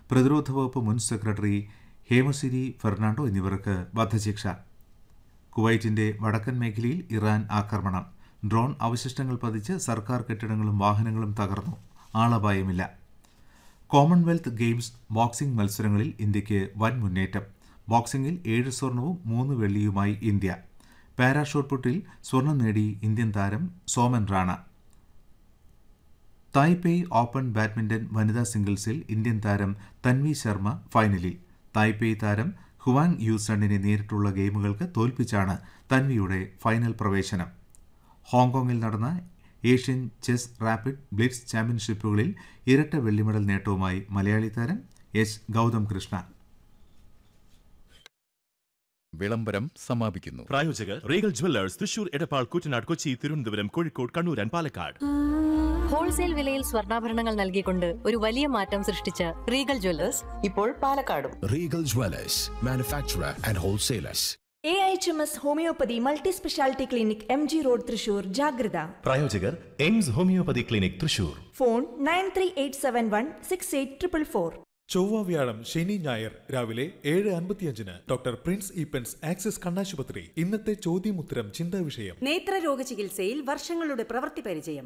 പ്രതിരോധ വകുപ്പ് മുൻ സെക്രട്ടറി ഹേമസിരി ഫെർണാണ്ടോ എന്നിവർക്ക് വധശിക്ഷ കുവൈറ്റിന്റെ വടക്കൻ മേഖലയിൽ ഇറാൻ ആക്രമണം ഡ്രോൺ അവശിഷ്ടങ്ങൾ പതിച്ച് സർക്കാർ കെട്ടിടങ്ങളും വാഹനങ്ങളും തകർന്നു ആളപായമില്ല കോമൺവെൽത്ത് ഗെയിംസ് ബോക്സിംഗ് മത്സരങ്ങളിൽ ഇന്ത്യയ്ക്ക് വൻ മുന്നേറ്റം ബോക്സിംഗിൽ ഏഴ് സ്വർണവും മൂന്ന് വെള്ളിയുമായി ഇന്ത്യ പാരാഷൂട്ട് പുട്ടിൽ സ്വർണം നേടി ഇന്ത്യൻ താരം Soman Rana Taipei Open badminton വനിതാ സിംഗിൾസിൽ ഇന്ത്യൻ താരം തൻവി ശർമ്മ ഫൈനലിൽ തായ്പേയ് താരം ഹുവാങ് യൂസണിനെ നേരിട്ടുള്ള ഗെയിമുകൾക്ക് തോൽപ്പിച്ചാണ് തൻവിയുടെ ഫൈനൽ പ്രവേശനം ഹോങ്കോങ്ങിൽ നടന്ന ഏഷ്യൻ ചെസ് റാപ്പിഡ് ബ്ലിറ്റ്സ് ചാമ്പ്യൻഷിപ്പുകളിൽ ഇരട്ട വെള്ളി മെഡൽ നേട്ടവുമായി മലയാളി താരം എച്ച് ഗൗതം കൃഷ്ണ വിളംബരം സമാപിക്കുന്നു പ്രായോജകർ Regal jewellers Thrissur Edappal Kuttanad Kochi Thiruvananthapuram Kozhikode Kannur and Palakkad wholesale വിലയിൽ സ്വർണ്ണാഭരണങ്ങൾ നൽകിക്കൊണ്ട് ഒരു വലിയ മാറ്റം സൃഷ്ടിച്ച റീഗൽ ജ്വല്ലേഴ്സ് ഇപ്പോൾ പാലക്കാടും Regal Dwellers, manufacturer and wholesalers. A H M S homeopathy multi speciality clinic M G road Thrissur ജാഗ്രത പ്രായോജകർ AIMS homeopathy clinic Thrissur phone nine three eight seven one six eight triple four ചൊവ്വ വ്യാഴം ശനി ഞായർ രാവിലെ ഏഴ് അൻപത്തിയഞ്ചിന് ഡോക്ടർ പ്രിൻസ് ഈപ്പൻസ് ആക്സിസ് കണ്ണാശുപത്രി ഇന്നത്തെ ചോദ്യമുത്തരം ചിന്താ വിഷയം നേത്രരോഗ ചികിത്സയിൽ വർഷങ്ങളുടെ പ്രവൃത്തി പരിചയം